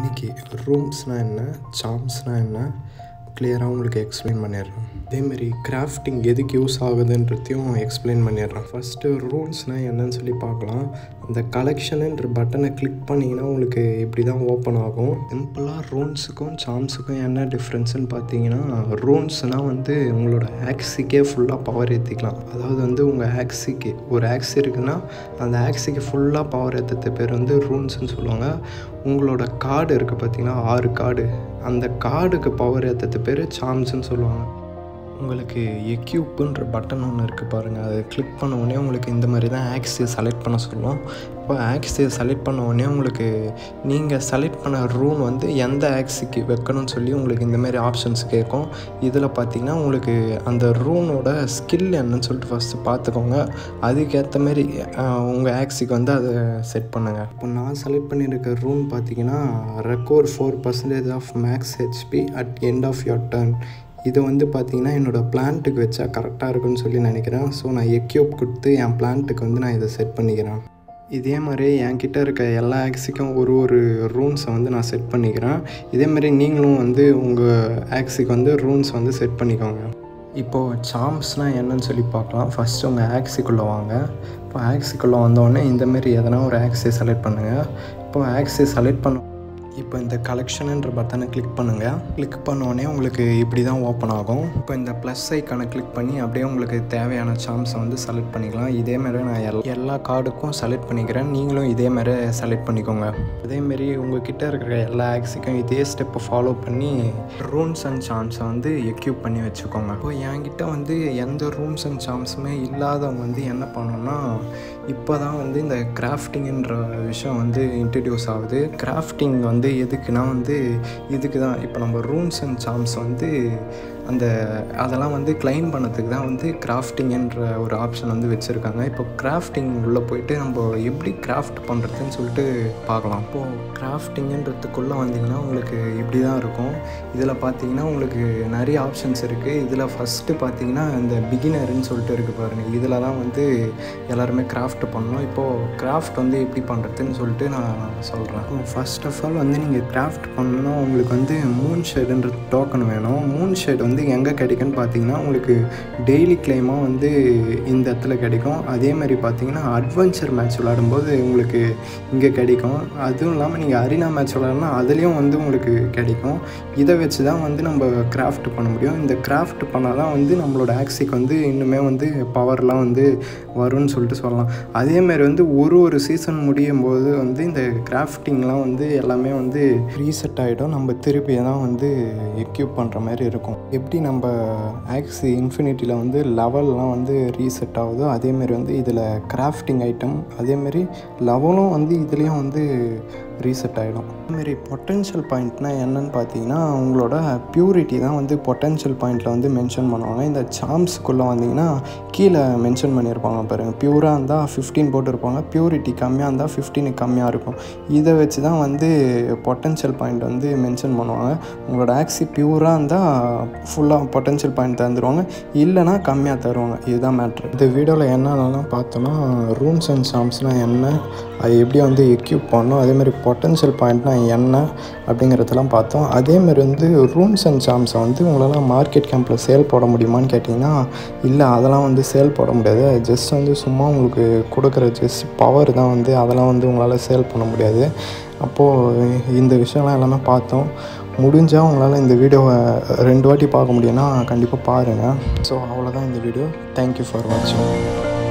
இன்றைக்கி ரூம்ஸ்னால் என்ன சாம்ஸ்னால் என்ன கிளியராக உங்களுக்கு எக்ஸ்பிளைன் பண்ணிடுறேன் அதேமாரி கிராஃப்டிங் எதுக்கு யூஸ் ஆகுதுன்றதையும் எக்ஸ்பிளைன் பண்ணிடுறேன் ஃபஸ்ட்டு ரூல்ஸ்னால் என்னன்னு சொல்லி பார்க்கலாம் அந்த கலெக்ஷனுன்ற பட்டனை கிளிக் பண்ணிங்கன்னா உங்களுக்கு இப்படி தான் ஓப்பன் ஆகும் சிம்பிளாக ரூன்ஸுக்கும் சாம்ஸுக்கும் என்ன டிஃப்ரென்ஸ்னு பார்த்தீங்கன்னா ரூன்ஸ்னால் வந்து உங்களோட ஆக்ஸிக்கே ஃபுல்லாக பவர் ஏற்றிக்கலாம் அதாவது வந்து உங்கள் ஆக்ஸிக்கு ஒரு ஆக்ஸ் இருக்குன்னா அந்த ஆக்ஸிக்கு ஃபுல்லாக பவர் ஏற்றுறது பேர் வந்து ரூன்ஸ்னு சொல்லுவாங்க உங்களோட கார்டு இருக்குது பார்த்தீங்கன்னா ஆறு கார்டு அந்த கார்டுக்கு பவர் ஏற்றுறது பேர் சாம்ஸ்ன்னு சொல்லுவாங்க உங்களுக்கு எக்யூப்புன்ற பட்டன் ஒன்று இருக்குது பாருங்கள் அதை கிளிக் பண்ண உடனே உங்களுக்கு இந்த மாதிரி தான் ஆக்ஸியை செலக்ட் பண்ண சொல்லும் இப்போ ஆக்ஸியை செலக்ட் பண்ண உடனே உங்களுக்கு நீங்கள் செலக்ட் பண்ண ரூம் வந்து எந்த ஆக்ஸிக்கு வைக்கணும்னு சொல்லி உங்களுக்கு இந்த மாதிரி ஆப்ஷன்ஸ் கேட்கும் இதில் பார்த்தீங்கன்னா உங்களுக்கு அந்த ரூனோட ஸ்கில் என்னன்னு சொல்லிட்டு ஃபஸ்ட்டு பார்த்துக்கோங்க அதுக்கேற்ற மாதிரி உங்கள் ஆக்ஸிக்கு வந்து அதை செட் பண்ணுங்கள் இப்போ நான் செலக்ட் பண்ணியிருக்க ரூம் பார்த்தீங்கன்னா recover four percentage of max HP at end of your turn இதை வந்து பார்த்திங்கன்னா என்னோடய பிளான்ட்டுக்கு வச்சா கரெக்டாக இருக்குன்னு சொல்லி நினைக்கிறேன் ஸோ நான் எக்யூப் கொடுத்து என் பிளான்ட்டுக்கு வந்து நான் இதை செட் பண்ணிக்கிறேன் இதே மாதிரி என்கிட்ட இருக்க எல்லா ஆக்ஸிக்கும் ஒரு ஒரு ரூம்ஸை வந்து நான் செட் பண்ணிக்கிறேன் இதே மாதிரி நீங்களும் வந்து உங்கள் ஆக்ஸிக்கு வந்து ரூம்ஸ் வந்து செட் பண்ணிக்கோங்க இப்போது சாம்ஸ்னால் என்னன்னு சொல்லி பார்க்கலாம் ஃபஸ்ட்டு உங்கள் ஆக்ஸிக்குள்ளே வாங்க இப்போ ஆக்ஸிக்குள்ளே வந்தோடனே இந்தமாரி எதனா ஒரு ஆக்ஸியை செலக்ட் பண்ணுங்கள் இப்போ ஆக்ஸியை செலக்ட் பண்ண இப்போ இந்த கலெக்ஷனுன்ற பட்டனை கிளிக் பண்ணுங்கள் கிளிக் பண்ணோடனே உங்களுக்கு இப்படி தான் ஓப்பன் ஆகும் இப்போ இந்த ப்ளஸ் ஐக்கானை கிளிக் பண்ணி அப்படியே உங்களுக்கு தேவையான சாம்ஸை வந்து செலக்ட் பண்ணிக்கலாம் இதே மாதிரி நான் எல் எல்லா கார்டுக்கும் செலக்ட் பண்ணிக்கிறேன் நீங்களும் இதே மாதிரி செலக்ட் பண்ணிக்கோங்க அதேமாரி உங்ககிட்ட இருக்கிற எல்லா ஆக்ஸிக்கும் இதே ஸ்டெப்பை ஃபாலோ பண்ணி ரூம்ஸ் அண்ட் சாம்ஸை வந்து எக்யூப் பண்ணி வச்சுக்கோங்க இப்போ என்கிட்ட வந்து எந்த ரூம்ஸ் அண்ட் சாம்ஸுமே இல்லாதவங்க வந்து என்ன பண்ணணும்னா இப்போ தான் வந்து இந்த கிராஃப்டிங்குன்ற விஷயம் வந்து இன்ட்ரடியூஸ் ஆகுது கிராஃப்டிங் வந்து வந்து எதுக்குன்னா வந்து இதுக்கு தான் இப்போ நம்ம ரூம்ஸ் அண்ட் சாம்ஸ் வந்து அந்த அதெல்லாம் வந்து கிளைம் பண்ணதுக்கு தான் வந்து கிராஃப்டிங்குன்ற ஒரு ஆப்ஷன் வந்து வச்சுருக்காங்க இப்போ கிராஃப்டிங் உள்ளே போயிட்டு நம்ம எப்படி கிராஃப்ட் பண்ணுறதுன்னு சொல்லிட்டு பார்க்கலாம் இப்போது கிராஃப்டிங்குன்றதுக்குள்ளே வந்தீங்கன்னா உங்களுக்கு இப்படி தான் இருக்கும் இதில் பார்த்தீங்கன்னா உங்களுக்கு நிறைய ஆப்ஷன்ஸ் இருக்குது இதில் ஃபஸ்ட்டு பார்த்தீங்கன்னா இந்த பிகினருன்னு சொல்லிட்டு இருக்குது பாருங்கள் இதில் தான் வந்து எல்லாருமே கிராஃப்ட் பண்ணணும் இப்போது கிராஃப்ட் வந்து எப்படி பண்ணுறதுன்னு சொல்லிட்டு நான் சொல்கிறேன் ஃபர்ஸ்ட் ஆஃப் ஆல் வந்து நீங்கள் கிராஃப்ட் பண்ணணும்னா உங்களுக்கு வந்து மூன் ஷேடுன்ற டோக்கன் வேணும் மூன் ஷேட் வந்து எங்கே கிடைக்குன்னு பார்த்தீங்கன்னா உங்களுக்கு டெய்லி கிளைமாக வந்து இந்த இடத்துல கிடைக்கும் அதே மாதிரி பார்த்தீங்கன்னா அட்வென்ச்சர் மேட்ச் விளாடும்போது உங்களுக்கு இங்கே கிடைக்கும் அதுவும் இல்லாமல் நீங்கள் அரினா மேட்ச் விளாட்னா அதுலேயும் வந்து உங்களுக்கு கிடைக்கும் இதை வச்சு தான் வந்து நம்ம கிராஃப்ட் பண்ண முடியும் இந்த கிராஃப்ட் பண்ணால் தான் வந்து நம்மளோட ஆக்சிக்கு வந்து இன்னுமே வந்து பவர்லாம் வந்து வரும்னு சொல்லிட்டு சொல்லலாம் அதேமாரி வந்து ஒரு ஒரு சீசன் முடியும் போது வந்து இந்த கிராஃப்டிங்லாம் வந்து எல்லாமே வந்து ரீசெட் ஆகிடும் நம்ம திருப்பி தான் வந்து எக்யூப் பண்ணுற மாதிரி இருக்கும் எப்படி நம்ம ஆக்ஸி இன்ஃபினிட்டியில் வந்து லெவல்லாம் வந்து ரீசெட் ஆகுதோ அதேமாரி வந்து இதில் கிராஃப்டிங் ஐட்டம் அதேமாரி லெவலும் வந்து இதுலேயும் வந்து ரீசெட் ஆகிடும் அதுமாரி பொட்டென்ஷியல் பாயிண்ட்னா என்னன்னு பார்த்தீங்கன்னா உங்களோட பியூரிட்டி தான் வந்து பொட்டென்ஷியல் பாயிண்ட்டில் வந்து மென்ஷன் பண்ணுவாங்க இந்த சாம்ஸுக்குள்ளே வந்தீங்கன்னா கீழே மென்ஷன் பண்ணியிருப்பாங்க பாருங்கள் பியூராக இருந்தால் ஃபிஃப்டீன் போட்டிருப்பாங்க பியூரிட்டி கம்மியாக இருந்தால் ஃபிஃப்டீனுக்கு கம்மியாக இருக்கும் இதை வச்சு தான் வந்து பொட்டென்ஷியல் பாயிண்ட் வந்து மென்ஷன் பண்ணுவாங்க உங்களோட ஆக்சி பியூராக இருந்தால் ஃபுல்லாக பொட்டென்ஷியல் பாயிண்ட் தந்துடுவாங்க இல்லைனா கம்மியாக தருவாங்க இதுதான் மேட்ரு இந்த வீடியோவில் என்னென்னலாம் பார்த்தோன்னா ரூம்ஸ் அண்ட் சாம்ஸ்னால் என்ன அது எப்படி வந்து எக்யூப் பண்ணணும் அதேமாதிரி பொட்டென்ஷியல் பாயிண்ட்னா என்ன அப்படிங்கிறதெல்லாம் பார்த்தோம் அதேமாதிரி வந்து ரூம்ஸ் அண்ட் சாம்ஸை வந்து உங்களால் மார்க்கெட் கேம்பில் சேல் போட முடியுமான்னு கேட்டிங்கன்னா இல்லை அதெல்லாம் வந்து சேல் போட முடியாது ஜஸ்ட் வந்து சும்மா உங்களுக்கு கொடுக்குற ஜஸ்ட் பவர் தான் வந்து அதெல்லாம் வந்து உங்களால் சேல் பண்ண முடியாது அப்போது இந்த விஷயம்லாம் எல்லாமே பார்த்தோம் முடிஞ்சால் உங்களால் இந்த வீடியோவை ரெண்டு வாட்டி பார்க்க முடியும்னா கண்டிப்பாக பாருங்கள் ஸோ அவ்வளோதான் இந்த வீடியோ தேங்க்யூ ஃபார் வாட்சிங்